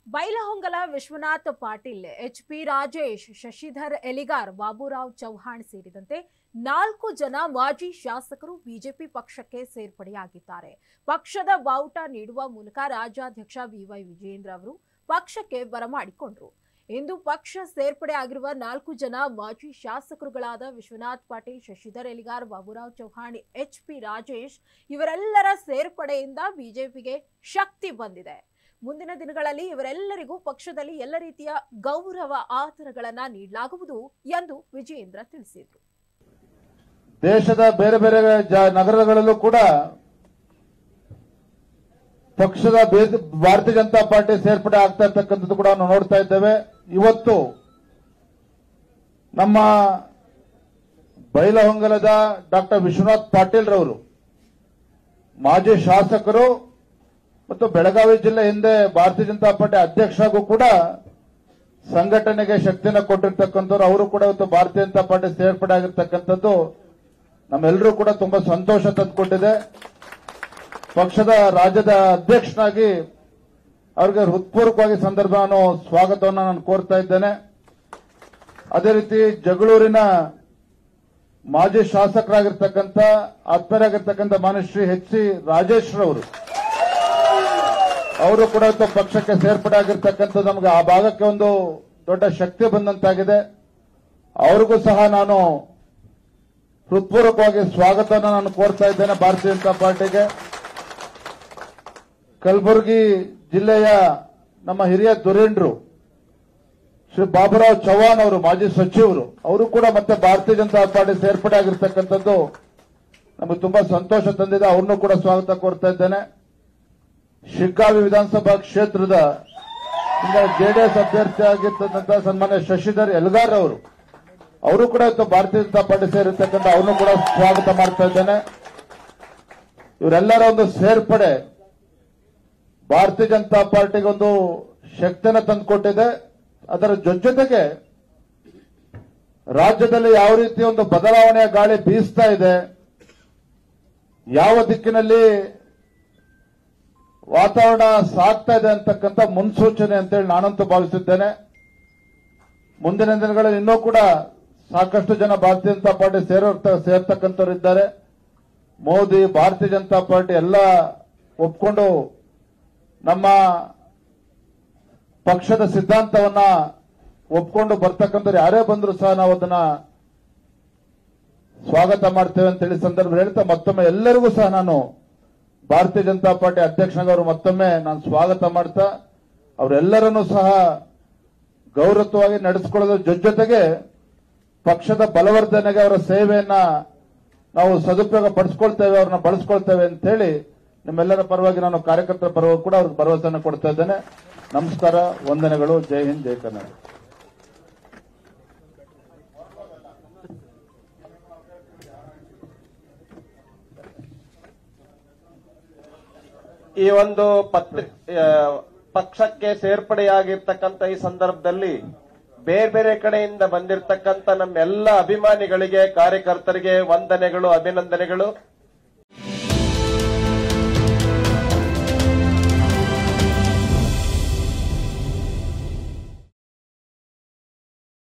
Bailhongal Vishwanath Patil H P Rajesh Shashidhar Eligar Baburao Chauhan ಸೇರಿದಂತೆ ನಾಲ್ಕು ಜನ ಮಾಜಿ ಶಾಸಕರು ಬಿಜೆಪಿ ಪಕ್ಷಕ್ಕೆ ಸೇರ್ಪಡೆಯಾಗಿದ್ದಾರೆ ಪಕ್ಷದ ಬಾವುಟ ನೀಡುವ ಮೂಲಕ ರಾಜ್ಯಾಧ್ಯಕ್ಷ ಬಿವೈ ವಿಜಯೇಂದ್ರ ಅವರು ಪಕ್ಷಕ್ಕೆ ಬರಮಾಡಿಕೊಂಡ್ರು ಇಂದು ಪಕ್ಷ ಸೇರ್ಪಡೆ ಆಗಿರುವ ನಾಲ್ಕು ಜನ ಮಾಜಿ ಶಾಸಕರುಗಳಾದ ವಿಶ್ವನಾಥ್ ಪಾಟೀಲ್ ಶಶಿಧರ್ ಎಲಿಗಾರ್ ಬಾಬುರಾವ್ ಚೌಹಾಣ್ ಎಚ್ ಪಿ ರಾಜೇಶ್ ಇವರೆಲ್ಲರ ಸೇರ್ಪಡೆಯಿಂದ ಬಿಜೆಪಿಗೆ ಶಕ್ತಿ ಬಂದಿದೆ ಮುಂದಿನ ದಿನಗಳಲ್ಲಿ ಇವರೆಲ್ಲರಿಗೂ ಪಕ್ಷದಲ್ಲಿ ಎಲ್ಲ ರೀತಿಯ ಗೌರವ ಆತರಗಳನ್ನ ನೀಡಲಾಗುವುದು ಎಂದು ವಿಜಯೇಂದ್ರ ತಿಳಿಸಿದರು ದೇಶದ ಬೇರೆ ಬೇರೆ ಜ- ನಗರಗಳಲ್ಲೂ ಕೂಡ ಪಕ್ಷದ ಬೇಸ್- ಭಾರತೀಯ ಜನತಾ ಪಾರ್ಟಿ ಸೇರ್ಪಡೆ ಆಗ್ತಾ ಇರ್ತಕ್ಕಂಥದ್ದು ಕೂಡ ನಾವು ನೋಡ್ತಾ ಇದ್ದೇವೆ ಇವತ್ತು ನಮ್ಮ ಬೈಲಹೊಂಗಲದ ಡಾಕ್ಟರ್ ವಿಶ್ವನಾಥ್ ಪಾಟೀಲ್ ರವರು ಮಾಜಿ ಶಾಸಕರು ಮತ್ತು ಬೆಳಗಾವಿ ಜಿಲ್ಲೆ ಹಿಂದೆ ಭಾರತೀಯ ಜನತಾ ಪಾರ್ಟಿ ಅಧ್ಯಕ್ಷರಾಗೂ ಕೂಡ ಸಂಘಟನೆಗೆ ಶಕ್ತಿನ ಕೊಟ್ಟಿರ್ತಕ್ಕಂಥವ್ರು ಅವರು ಕೂಡ ಇವತ್ತು ಭಾರತೀಯ ಜನತಾ ಪಾರ್ಟಿ ಸೇರ್ಪಡೆ ಆಗಿರ್ತಕ್ಕಂಥದ್ದು ನಮ್ಮೆಲ್ಲರೂ ಕೂಡ ತುಂಬಾ ಸಂತೋಷ ತಂದುಕೊಟ್ಟಿದೆ ಪಕ್ಷದ ರಾಜ್ಯದ ಅಧ್ಯಕ್ಷನಾಗಿ ಅವರಿಗೆ ಹೃತ್ಪೂರ್ವಕವಾಗಿ ಸಂದರ್ಭ ನಾನು ಸ್ವಾಗತವನ್ನು ನಾನು ಕೋರ್ತಾ ಇದ್ದೇನೆ ಅದೇ ರೀತಿ ಜಗಳೂರಿನ ಮಾಜಿ ಶಾಸಕರಾಗಿರ್ತಕ್ಕಂಥ ಆತ್ಮೀಯರಾಗಿರ್ತಕ್ಕಂಥ ಮಾನ್ಯಶ್ರೀ ಎಚ್ ಸಿ ರಾಜೇಶ್ ರವರು ಅವರು ಕೂಡ ಇವತ್ತು ಪಕ್ಷಕ್ಕೆ ಸೇರ್ಪಡೆ ಆಗಿರ್ತಕ್ಕಂಥದ್ದು ನಮಗೆ ಆ ಭಾಗಕ್ಕೆ ಒಂದು ದೊಡ್ಡ ಶಕ್ತಿ ಬಂದಂತಾಗಿದೆ ಅವ್ರಿಗೂ ಸಹ ನಾನು ಹೃತ್ಪೂರ್ವಕವಾಗಿ ಸ್ವಾಗತವನ್ನು ನಾನು ಕೋರ್ತಾ ಇದ್ದೇನೆ ಭಾರತೀಯ ಜನತಾ ಪಾರ್ಟಿಗೆ ಕಲಬುರಗಿ ಜಿಲ್ಲೆಯ ನಮ್ಮ ಹಿರಿಯ ಧುರೀಣರು ಶ್ರೀ ಬಾಬುರಾವ್ ಚೌಹಾಣ್ ಅವರು ಮಾಜಿ ಸಚಿವರು ಅವರು ಕೂಡ ಮತ್ತೆ ಭಾರತೀಯ ಜನತಾ ಪಾರ್ಟಿ ಸೇರ್ಪಡೆ ಆಗಿರ್ತಕ್ಕಂಥದ್ದು ನಮಗೆ ತುಂಬಾ ಸಂತೋಷ ತಂದಿದೆ ಅವ್ರನ್ನೂ ಕೂಡ ಸ್ವಾಗತ ಕೋರ್ತಾ ಇದ್ದೇನೆ ಶಿಗ್ಗಾವಿ ವಿಧಾನಸಭಾ ಕ್ಷೇತ್ರದ ಜೆಡಿಎಸ್ ಅಭ್ಯರ್ಥಿ ಆಗಿರ್ತಕ್ಕಂಥ ಸನ್ಮಾನ್ಯ ಶಶಿಧರ್ ಎಲ್ಗಾರ್ ಅವರು ಅವರು ಕೂಡ ಇವತ್ತು ಭಾರತೀಯ ಜನತಾ ಪಾರ್ಟಿ ಸೇರಿರ್ತಕ್ಕಂಥ ಅವ್ರನ್ನೂ ಕೂಡ ಸ್ವಾಗತ ಮಾಡ್ತಾ ಇದ್ದೇನೆ ಇವರೆಲ್ಲರ ಒಂದು ಸೇರ್ಪಡೆ ಭಾರತೀಯ ಜನತಾ ಪಾರ್ಟಿಗೆ ಒಂದು ಶಕ್ತಿಯನ್ನು ತಂದುಕೊಟ್ಟಿದೆ ಅದರ ಜೊತೆಗೆ ರಾಜ್ಯದಲ್ಲಿ ಯಾವ ರೀತಿ ಒಂದು ಬದಲಾವಣೆಯ ಗಾಳಿ ಬೀಸ್ತಾ ಇದೆ ಯಾವ ದಿಕ್ಕಿನಲ್ಲಿ ವಾತಾವರಣ ಸಾಗ್ತಾ ಇದೆ ಅಂತಕ್ಕಂಥ ಮುನ್ಸೂಚನೆ ಅಂತೇಳಿ ನಾನಂತೂ ಭಾವಿಸಿದ್ದೇನೆ ಮುಂದಿನ ದಿನಗಳಲ್ಲಿ ಇನ್ನೂ ಕೂಡ ಸಾಕಷ್ಟು ಜನ ಭಾರತೀಯ ಜನತಾ ಪಾರ್ಟಿ ಸೇರೋ ಸೇರ್ತಕ್ಕಂಥವ್ರು ಇದ್ದಾರೆ ಮೋದಿ ಭಾರತೀಯ ಜನತಾ ಪಾರ್ಟಿ ಎಲ್ಲ ಒಪ್ಕೊಂಡು ನಮ್ಮ ಪಕ್ಷದ ಸಿದ್ಧಾಂತವನ್ನ ಒಪ್ಕೊಂಡು ಬರ್ತಕ್ಕಂಥವ್ರು ಯಾರೇ ಬಂದರೂ ಸಹ ನಾವು ಅದನ್ನ ಸ್ವಾಗತ ಮಾಡ್ತೇವೆ ಅಂತೇಳಿ ಸಂದರ್ಭ ಹೇಳ್ತಾ ಮತ್ತೊಮ್ಮೆ ಎಲ್ಲರಿಗೂ ಸಹ ನಾನು ಭಾರತೀಯ ಜನತಾ ಪಾರ್ಟಿ ಅಧ್ಯಕ್ಷನವರು ಮತ್ತೊಮ್ಮೆ ನಾನು ಸ್ವಾಗತ ಮಾಡ್ತಾ ಅವರೆಲ್ಲರನ್ನೂ ಸಹ ಗೌರವವಾಗಿ ನಡೆಸಿಕೊಳ್ಳೋದ್ರ ಜೊತೆಗೆ ಪಕ್ಷದ ಬಲವರ್ಧನೆಗೆ ಅವರ ಸೇವೆಯನ್ನ ನಾವು ಸದುಪಯೋಗ ಪಡಿಸ್ಕೊಳ್ತೇವೆ ಅವ್ರನ್ನ ಬಳಸ್ಕೊಳ್ತೇವೆ ಅಂತ ಹೇಳಿ ನಿಮ್ಮೆಲ್ಲರ ಪರವಾಗಿ ನಾನು ಕಾರ್ಯಕರ್ತರ ಪರವಾಗಿ ಕೂಡ ಅವ್ರಿಗೆ ಭರವಸೆಯನ್ನು ಕೊಡ್ತಾ ಇದ್ದೇನೆ ನಮಸ್ಕಾರ ವಂದನೆಗಳು ಜೈ ಹಿಂದ್ ಜೈ ಕನ್ನಡ ಈ ಒಂದು ಪತ್ರಿ ಆ, ಪಕ್ಷಕ್ಕೆ ಸೇರ್ಪಡೆಯಾಗಿರ್ತಕ್ಕಂಥ ಈ ಸಂದರ್ಭದಲ್ಲಿ ಬೇರೆ ಬೇರೆ ಕಡೆಯಿಂದ ಬಂದಿರತಕ್ಕಂತ ನಮ್ಮೆಲ್ಲ ಅಭಿಮಾನಿಗಳಿಗೆ ಕಾರ್ಯಕರ್ತರಿಗೆ ವಂದನೆಗಳು ಅಭಿನಂದನೆಗಳು